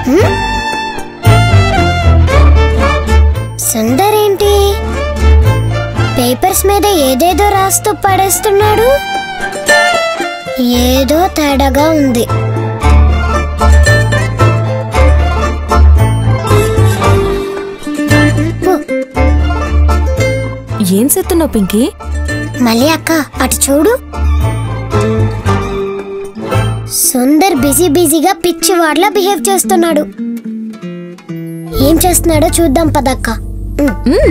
సుందర్ ఏంటి పేపర్స్ మీద ఏదేదో రాస్తూ పడేస్తున్నాడు ఏదో తేడాగా ఉంది ఏం చేస్తున్నావు పింకీ మళ్ళీ అక్క అటు చూడు సుందర్ బిజీ బిజీగా పిచ్చి వాడ్లా బిహేవ్ చేస్తున్నాడు ఏం చేస్తున్నాడో చూద్దాం పదక్క ఉమ్.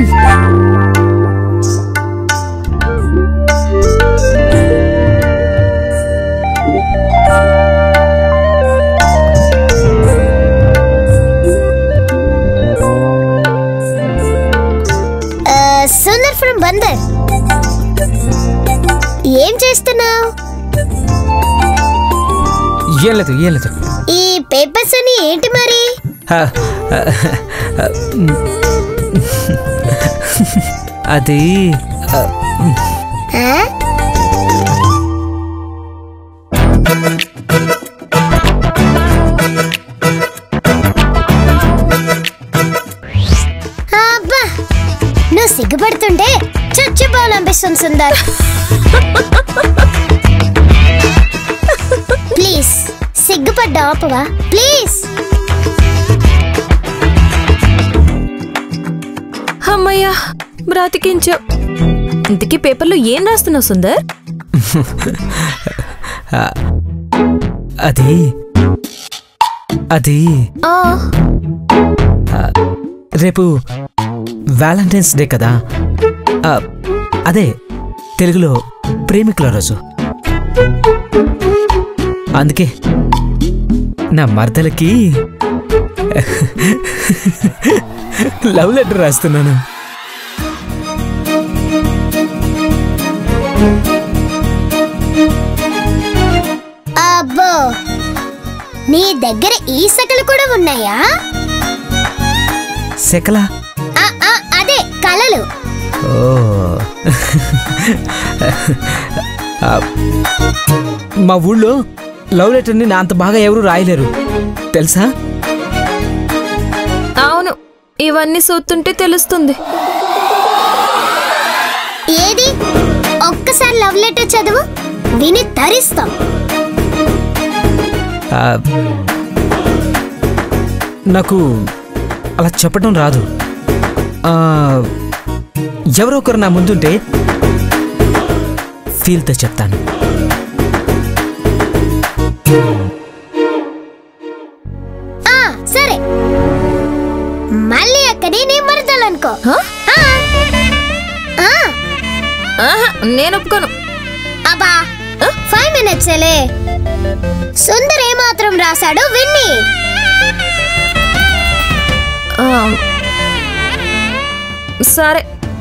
ఆ, సుందర్ ఫ్రమ్ బందర్ ఏం చేస్తున్నావు ఏం లేదు ఏం లేదు ఈ పేపర్స్ అని ఏంటి మరి హ, హ, హ, అది ఆ, ఆ? అబ్బా నువ్వు సిగ్గుపడుతుంటే చచ్చిపోవాలనిపిస్తుంది సుందర్ ప్లీజ్ సిగ్గుపడ్డా ఆపువా ప్లీజ్ అమ్మయ్యా బ్రతికించావు ఇంతకీ పేపర్లో ఏం రాస్తున్నావు సుందర్ అది అది ఆ, రేపు వ్యాలంటైన్స్ డే కదా ఆ, అదే తెలుగులో ప్రేమికుల రోజు అందుకే నా మర్దలకి లవ్ లెటర్ రాస్తున్నాను అబ్బో నీ దగ్గర ఈ సకలు కూడా ఉన్నాయా సెకలా ఆ, ఆ, అదే కలలు ఓ ఆ, మా ఊళ్ళో లవ్ లెటర్ని నా అంత బాగా ఎవరు రాయలేరు తెలుసా అవును ఇవన్నీ చూస్తుంటే తెలుస్తుంది ఏది ఒక్కసారి లవ్ లెటర్ చదువు విని తరిస్తాం ఆ, నాకు అలా చెప్పడం రాదు ఆ, ఎవరో ఒకరు నా ముందుంటే ఫీల్తో చెప్తాను ఆ సరే మళ్ళీ అక్కడి నీ మరదలనుకో హ? ఆ. ఆ, ఆహా, నేను ఒప్పుకోను అబ్బా ఫైవ్ మినిట్స్ సుందర్ ఏమాత్రం రాశాడో విన్ని ఆ, సరే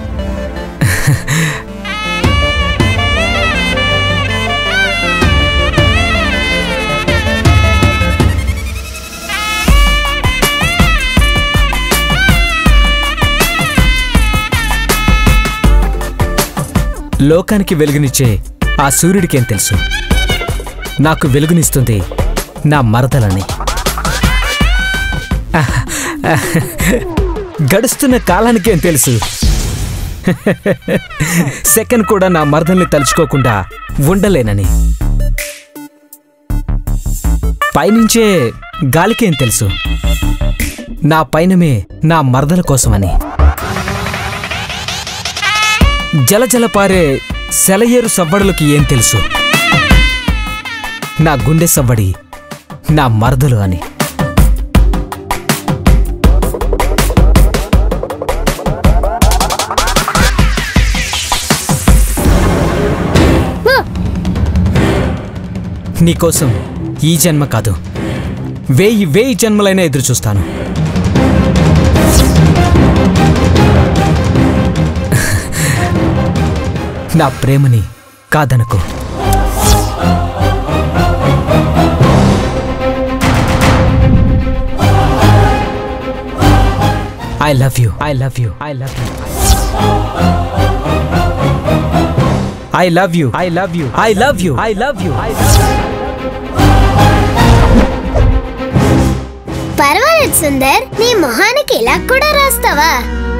లోకానికి వెలుగునిచ్చే ఆ సూర్యుడికేం తెలుసు నాకు వెలుగునిస్తుంది నా మరదలని గడుస్తున్న కాలానికేం తెలుసు సెకండ్ కూడా నా మరదల్ని తలుచుకోకుండా ఉండలేనని పైనుంచే గాలికేం తెలుసు నా పైనమే నా మరదల కోసమని జలజల పారే సెలయేరు సవ్వడులకి ఏం తెలుసు నా గుండె సవ్వడి నా మరదలు అని నీకోసం ఈ జన్మ కాదు వేయి వేయి జన్మలైనా ఎదురు చూస్తాను నా ప్రేమని కాదనుకో I love you I love you I love you I love you I love you I love you I love you I love పర్వాలేదు సుందర్ నీ మొహానికి ఇలా కూడా రాస్తావా